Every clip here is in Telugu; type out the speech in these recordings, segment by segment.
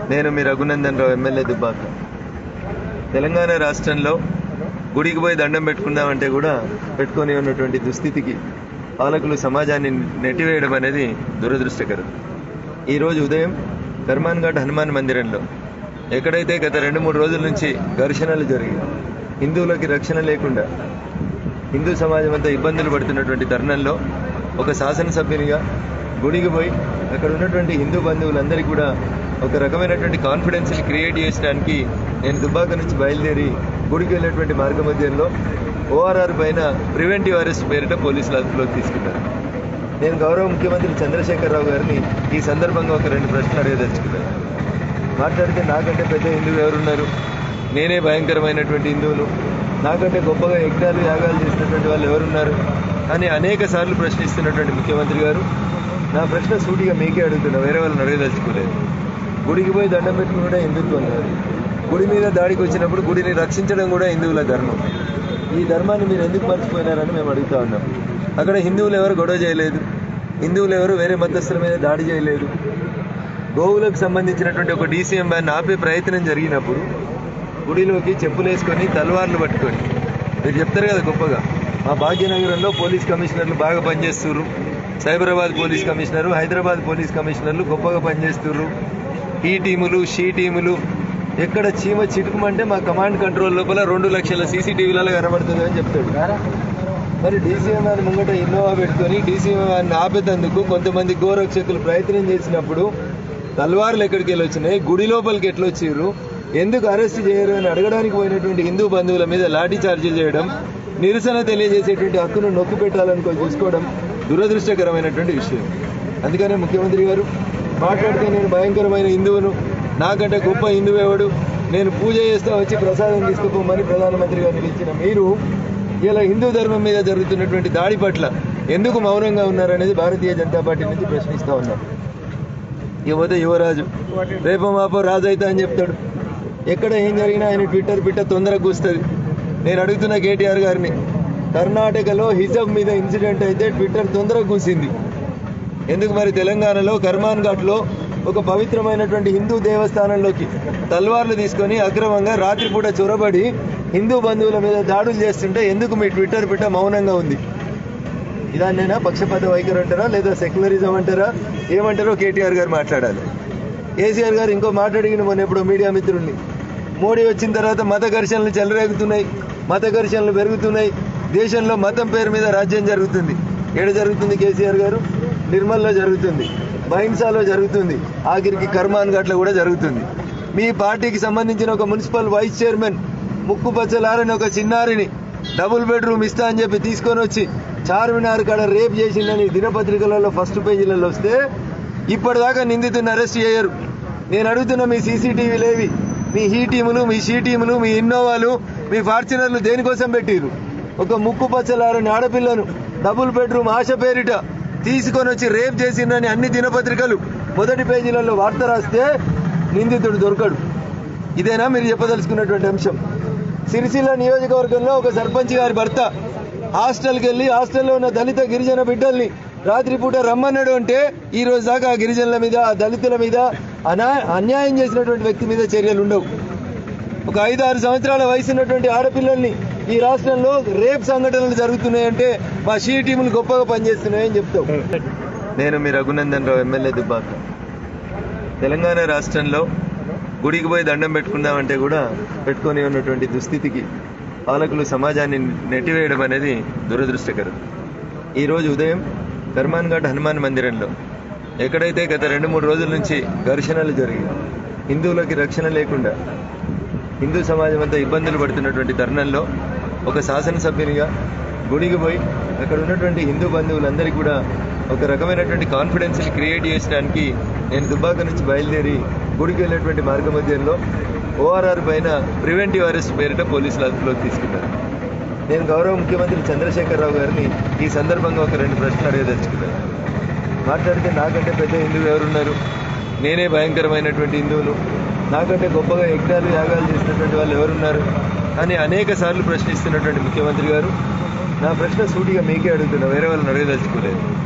నేను మీ రఘునందన్ రావు ఎమ్మెల్యే దుబ్బాక తెలంగాణ రాష్ట్రంలో గుడికి పోయి దండం పెట్టుకుందామంటే కూడా పెట్టుకొని ఉన్నటువంటి దుస్థితికి పాలకులు సమాజాన్ని నెట్టివేయడం అనేది దురదృష్టకరం ఈరోజు ఉదయం కర్మాన్ ఘాట్ హనుమాన్ మందిరంలో ఎక్కడైతే గత రెండు మూడు రోజుల నుంచి ఘర్షణలు జరిగి హిందువులకి రక్షణ లేకుండా హిందూ సమాజం అంతా ఇబ్బందులు పడుతున్నటువంటి తరుణంలో ఒక శాసనసభ్యునిగా గుడికి పోయి అక్కడ ఉన్నటువంటి హిందూ బంధువులందరికీ కూడా ఒక రకమైనటువంటి కాన్ఫిడెన్స్ని క్రియేట్ చేయడానికి నేను దుబ్బాక నుంచి బయలుదేరి గుడికి వెళ్ళేటువంటి మార్గ మధ్యంలో ఓఆర్ఆర్ పైన ప్రివెంటివ్ అరెస్ట్ పేరిట పోలీసులు అదుపులోకి తీసుకున్నారు నేను గౌరవ ముఖ్యమంత్రి చంద్రశేఖరరావు గారిని ఈ సందర్భంగా ఒక రెండు ప్రశ్నలు అడగదలుచుకున్నాను మాట్లాడితే నాకంటే పెద్ద హిందువు ఎవరున్నారు నేనే భయంకరమైనటువంటి హిందువును నాకంటే గొప్పగా యజ్ఞాలు యాగాలు చేసినటువంటి వాళ్ళు ఎవరున్నారు అని అనేక సార్లు ప్రశ్నిస్తున్నటువంటి ముఖ్యమంత్రి గారు నా ప్రశ్న సూటిగా మీకే అడుగుతున్నా వేరే వాళ్ళని అడగదలుచుకోలేదు గుడికి పోయి దండం పెట్టుకుని కూడా హిందుత్వం కాదు గుడి మీద దాడికి వచ్చినప్పుడు గుడిని రక్షించడం కూడా హిందువుల ధర్మం ఈ ధర్మాన్ని మీరు ఎందుకు మర్చిపోయినారని మేము అడుగుతా ఉన్నాం అక్కడ హిందువులు ఎవరు గొడవ చేయలేదు హిందువులు ఎవరు వేరే మతస్థుల మీద దాడి చేయలేదు గోవులకు సంబంధించినటువంటి ఒక డీసీఎం బ్యాన్ ఆపే ప్రయత్నం జరిగినప్పుడు గుడిలోకి చెప్పులు వేసుకొని తలవార్లు పట్టుకొని మీరు చెప్తారు కదా గొప్పగా మా భాగ్యనగరంలో పోలీస్ కమిషనర్లు బాగా పనిచేస్తున్నారు Cyberabad police commissioner Hyderabad police కమిషనర్లు గొప్పగా పనిచేస్తున్నారు ఈ టీములు షీ టీములు ఎక్కడ చీమ చిటుకుమంటే మా కమాండ్ కంట్రోల్ లోపల రెండు లక్షల సీసీటీవీలలో కనబడుతుంది అని చెప్తాడు మరి డీసీఎం అని ముంగట ఇన్నోవా పెట్టుకొని డీసీఎం అని ఆపేందుకు కొంతమంది గోరక్షకులు ప్రయత్నం చేసినప్పుడు తల్వార్లు ఎక్కడికి వెళ్ళి వచ్చినాయి గుడి లోపలికి ఎట్లా వచ్చిర్రు ఎందుకు అరెస్ట్ చేయరు అని అడగడానికి పోయినటువంటి హిందూ బంధువుల మీద లాఠీ చార్జీలు చేయడం నిరసన తెలియజేసేటువంటి హక్కును నొక్కి పెట్టాలనుకో చూసుకోవడం దురదృష్టకరమైనటువంటి విషయం అందుకనే ముఖ్యమంత్రి గారు మాట్లాడితే నేను భయంకరమైన హిందువును నాకంటే గొప్ప హిందువు ఎవడు నేను పూజ చేస్తా వచ్చి ప్రసాదం తీసుకుపోమని ప్రధానమంత్రి గారిని ఇచ్చిన మీరు ఇలా హిందూ ధర్మం మీద జరుగుతున్నటువంటి దాడి పట్ల ఎందుకు మౌనంగా ఉన్నారనేది భారతీయ జనతా పార్టీ నుంచి ప్రశ్నిస్తా ఉన్నారు ఇకపోతే యువరాజు రేపో మాపో రాజు అయితే అని చెప్తాడు ఎక్కడ ఏం జరిగినా ఆయన ట్విట్టర్ పిట్ట తొందరగా కూస్తుంది నేను అడుగుతున్న కేటీఆర్ గారిని కర్ణాటకలో హిజబ్ మీద ఇన్సిడెంట్ అయితే ట్విట్టర్ తొందరగా కూసింది ఎందుకు మరి తెలంగాణలో కర్మాన్ ఘాట్లో ఒక పవిత్రమైనటువంటి హిందూ దేవస్థానంలోకి తల్వార్లు తీసుకొని అక్రమంగా రాత్రిపూట చొరబడి హిందూ బంధువుల మీద దాడులు చేస్తుంటే ఎందుకు మీ ట్విట్టర్ పిట్ట మౌనంగా ఉంది ఇదాన్నైనా పక్షపాత వైఖరి అంటారా లేదా సెక్యులరిజం అంటారా ఏమంటారో కేటీఆర్ గారు మాట్లాడాలి కేసీఆర్ గారు ఇంకో మాట అడిగిన మొన్న ఎప్పుడు మీడియా మిత్రుల్ని మోడీ వచ్చిన తర్వాత మత ఘర్షణలు చెలరేగుతున్నాయి మత ఘర్షణలు పెరుగుతున్నాయి దేశంలో మతం పేరు మీద రాజ్యం జరుగుతుంది ఏడ జరుగుతుంది కేసీఆర్ గారు నిర్మల్లో జరుగుతుంది బహింసాలో జరుగుతుంది ఆఖరికి కర్మాన్ ఘాట్లో కూడా జరుగుతుంది మీ పార్టీకి సంబంధించిన ఒక మున్సిపల్ వైస్ చైర్మన్ ముక్కు పచ్చలారని ఒక చిన్నారిని డబుల్ బెడ్రూమ్ ఇస్తా అని చెప్పి తీసుకొని వచ్చి చార్మినార్ కాడ రేప్ చేసిందని దినపత్రికలలో ఫస్ట్ పేజీలలో వస్తే ఇప్పటిదాకా నిందితుని అరెస్ట్ చేయరు నేను అడుగుతున్న మీ సీసీటీవీ లేవి మీ హీ టీములు మీ షీ టీములు మీ ఇన్నోవాలు మీ ఫార్చునర్లు దేనికోసం పెట్టిరు ఒక ముక్కు పచ్చలారని ఆడపిల్లను డబుల్ బెడ్రూమ్ ఆశ పేరిట తీసుకొని వచ్చి రేప్ చేసిందని అన్ని దినపత్రికలు మొదటి పేజీలలో వార్త రాస్తే నిందితుడు దొరకడు ఇదేనా మీరు చెప్పదలుచుకున్నటువంటి అంశం సిరిసిల్ల నియోజకవర్గంలో ఒక సర్పంచ్ గారి భర్త హాస్టల్కి వెళ్ళి హాస్టల్లో ఉన్న దళిత గిరిజన బిడ్డల్ని రాత్రిపూట రమ్మన్నాడు అంటే ఈ రోజు దాకా ఆ గిరిజనుల మీద ఆ దళితుల మీద అనా అన్యాయం చేసినటువంటి వ్యక్తి మీద చర్యలు ఉండవు ఒక ఐదు ఆరు సంవత్సరాల వయసు ఉన్నటువంటి ఆడపిల్లల్ని ఈ రాష్ట్రంలో రేప్ సంఘటనలు జరుగుతున్నాయంటే మా షీ టీములు గొప్పగా పనిచేస్తున్నాయని చెప్తావు నేను మీ రఘునందన్ రావు ఎమ్మెల్యే దుబ్బాక తెలంగాణ రాష్ట్రంలో గుడికి పోయి దండం పెట్టుకుందామంటే కూడా పెట్టుకొని ఉన్నటువంటి దుస్థితికి పాలకులు సమాజాన్ని నెట్టివేయడం అనేది దురదృష్టకరం ఈరోజు ఉదయం కర్మాన్ ఘాట్ హనుమాన్ మందిరంలో ఎక్కడైతే గత రెండు మూడు రోజుల నుంచి ఘర్షణలు జరిగి హిందువులకి రక్షణ లేకుండా హిందూ సమాజం అంతా ఇబ్బందులు పడుతున్నటువంటి తరుణంలో ఒక శాసనసభ్యునిగా గుడికి పోయి అక్కడ ఉన్నటువంటి హిందూ బంధువులందరికీ కూడా ఒక రకమైనటువంటి కాన్ఫిడెన్స్ని క్రియేట్ చేయడానికి నేను దుబ్బాక నుంచి బయలుదేరి గుడికి వెళ్ళేటువంటి మార్గ మధ్యంలో ఓఆర్ఆర్ పైన ప్రివెంటివ్ అరెస్ట్ పేరిట పోలీసులు అదుపులోకి తీసుకున్నారు నేను గౌరవ ముఖ్యమంత్రి చంద్రశేఖరరావు గారిని ఈ సందర్భంగా ఒక రెండు ప్రశ్నలు అడగదలుచుకున్నాను మాట్లాడితే నాకంటే పెద్ద హిందువు ఎవరున్నారు నేనే భయంకరమైనటువంటి హిందువును నాకంటే గొప్పగా యజ్ఞాలు యాగాలు చేసినటువంటి వాళ్ళు ఎవరున్నారు అని అనేక సార్లు ప్రశ్నిస్తున్నటువంటి ముఖ్యమంత్రి గారు నా ప్రశ్న సూటిగా మీకే అడుగుతున్నా వేరే వాళ్ళని అడగదలుచుకోలేదు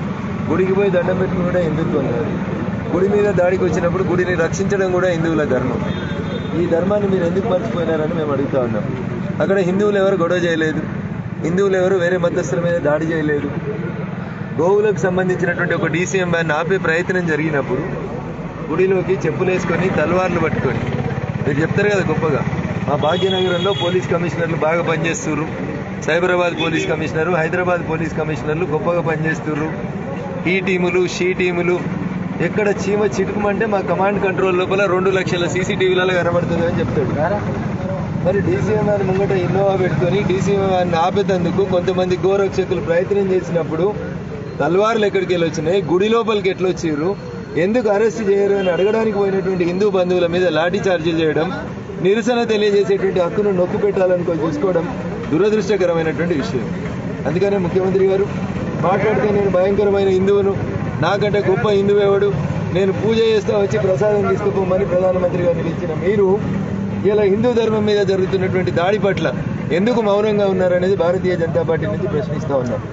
గుడికి పోయి దండం పెట్టుకుని కూడా హిందుత్వం కాదు గుడి మీద దాడికి వచ్చినప్పుడు గుడిని రక్షించడం కూడా హిందువుల ధర్మం ఈ ధర్మాన్ని మీరు ఎందుకు మర్చిపోయినారని మేము అడుగుతా ఉన్నాం అక్కడ హిందువులు ఎవరు గొడవ చేయలేదు హిందువులు ఎవరు వేరే మతస్థుల మీద దాడి చేయలేదు గోవులకు సంబంధించినటువంటి ఒక డీసీఎం బ్యాన్ ఆపే ప్రయత్నం జరిగినప్పుడు గుడిలోకి చెప్పులేసుకొని తలవార్లు పట్టుకొని మీరు చెప్తారు కదా గొప్పగా మా భాగ్యనగరంలో పోలీస్ కమిషనర్లు బాగా పనిచేస్తున్నారు Cyberabad police commissioner Hyderabad police కమిషనర్లు గొప్పగా పనిచేస్తున్నారు ఈ టీములు షీ టీములు ఎక్కడ చీమ చిటుకుమంటే మా కమాండ్ కంట్రోల్ లోపల రెండు లక్షల సీసీటీవీలలో కనబడుతుంది అని చెప్తాడు మరి డీసీఎం అని ముంగట ఇన్నోవా పెట్టుకొని డీసీఎం అని ఆపేందుకు కొంతమంది గోరక్షకులు ప్రయత్నం చేసినప్పుడు తల్వార్లు ఎక్కడికి వెళ్ళి వచ్చినాయి గుడి లోపలికి ఎట్లా వచ్చిర్రు ఎందుకు అరెస్ట్ చేయరు అని అడగడానికి పోయినటువంటి హిందూ బంధువుల మీద లాఠీ చార్జీలు చేయడం నిరసన తెలియజేసేటువంటి హక్కును నొక్కి పెట్టాలని చూసుకోవడం దురదృష్టకరమైనటువంటి విషయం అందుకనే ముఖ్యమంత్రి గారు మాట్లాడితే నేను భయంకరమైన హిందువును నాకంటే గొప్ప హిందువు ఎవడు నేను పూజ చేస్తా వచ్చి ప్రసాదం తీసుకుపోమని ప్రధానమంత్రి గారిని ఇచ్చిన మీరు ఇలా హిందూ ధర్మం మీద జరుగుతున్నటువంటి దాడి పట్ల ఎందుకు మౌనంగా ఉన్నారనేది భారతీయ జనతా పార్టీ నుంచి ప్రశ్నిస్తా ఉన్నాం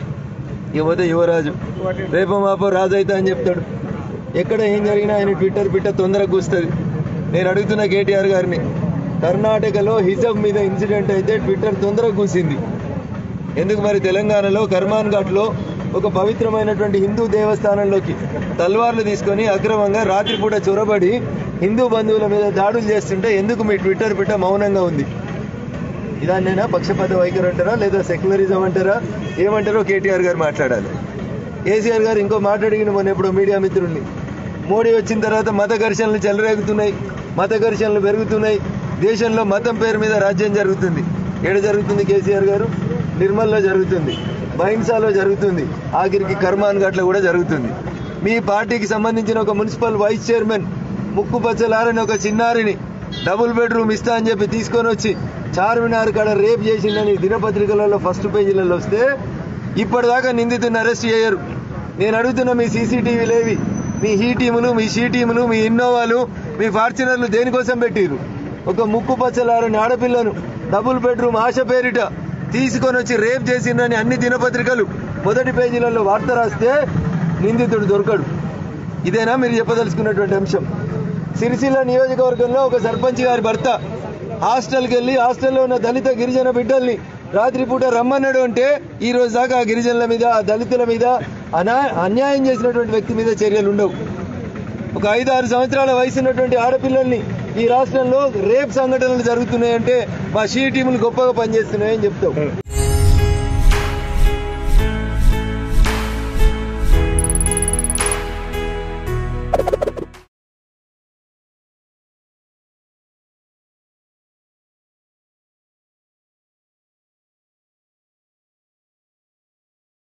ఇకపోతే యువరాజు రేపో మాపో రాజు అయితే అని చెప్తాడు ఎక్కడ ఏం జరిగినా ఆయన ట్విట్టర్ పిట్ట తొందరగా కూస్తుంది నేను అడుగుతున్న కేటీఆర్ గారిని కర్ణాటకలో హిజబ్ మీద ఇన్సిడెంట్ అయితే ట్విట్టర్ తొందరగా కూసింది ఎందుకు మరి తెలంగాణలో కర్మాన్ ఘాట్లో ఒక పవిత్రమైనటువంటి హిందూ దేవస్థానంలోకి తల్వార్లు తీసుకొని అక్రమంగా రాత్రిపూట చొరబడి హిందూ బంధువుల మీద దాడులు చేస్తుంటే ఎందుకు మీ ట్విట్టర్ పిట్ట మౌనంగా ఉంది ఇదాన్నైనా పక్షపాత వైఖరి అంటారా లేదా సెక్యులరిజం అంటారా ఏమంటారో కేటీఆర్ గారు మాట్లాడాలి కేసీఆర్ గారు ఇంకో మాట అడిగిన మొన్న ఎప్పుడో మీడియా మిత్రుల్ని మోడీ వచ్చిన తర్వాత మత ఘర్షణలు చెలరేగుతున్నాయి మత ఘర్షణలు పెరుగుతున్నాయి దేశంలో మతం పేరు మీద రాజ్యం జరుగుతుంది ఏడ జరుగుతుంది కేసీఆర్ గారు నిర్మల్లో జరుగుతుంది బహింసాలో జరుగుతుంది ఆఖరికి కర్మాన్ ఘాట్లో కూడా జరుగుతుంది మీ పార్టీకి సంబంధించిన ఒక మున్సిపల్ వైస్ చైర్మన్ ముక్కు పచ్చలారని ఒక చిన్నారిని డబుల్ బెడ్రూమ్ ఇస్తా అని చెప్పి తీసుకొని వచ్చి చార్మినార్ కాడ రేప్ చేసిందని దినపత్రికలలో ఫస్ట్ పేజీలలో వస్తే ఇప్పటిదాకా నిందితుని అరెస్ట్ చేయరు నేను అడుగుతున్న మీ సీసీటీవీలు ఏవి మీ హీ టీములు మీ షీ టీములు మీ ఇన్నోవాలు మీ ఫార్చునర్లు దేనికోసం పెట్టిరు ఒక ముక్కు పచ్చలారని ఆడపిల్లను డబుల్ బెడ్రూమ్ ఆశ పేరిట తీసుకొని వచ్చి రేప్ చేసిందని అన్ని దినపత్రికలు మొదటి పేజీలలో వార్త రాస్తే నిందితుడు దొరకడు ఇదేనా మీరు చెప్పదలుచుకున్నటువంటి అంశం సిరిసిల్ల నియోజకవర్గంలో ఒక సర్పంచ్ గారి భర్త హాస్టల్కి వెళ్ళి హాస్టల్లో ఉన్న దళిత గిరిజన బిడ్డల్ని రాత్రిపూట రమ్మన్నాడు అంటే ఈ రోజు దాకా ఆ గిరిజనుల మీద ఆ దళితుల మీద అనా అన్యాయం చేసినటువంటి వ్యక్తి మీద చర్యలు ఉండవు ఒక ఐదు ఆరు సంవత్సరాల వయసు ఉన్నటువంటి ఆడపిల్లల్ని ఈ రాష్ట్రంలో రేప్ సంఘటనలు జరుగుతున్నాయంటే మా షీ టీములు గొప్పగా పనిచేస్తున్నాయని చెప్తావు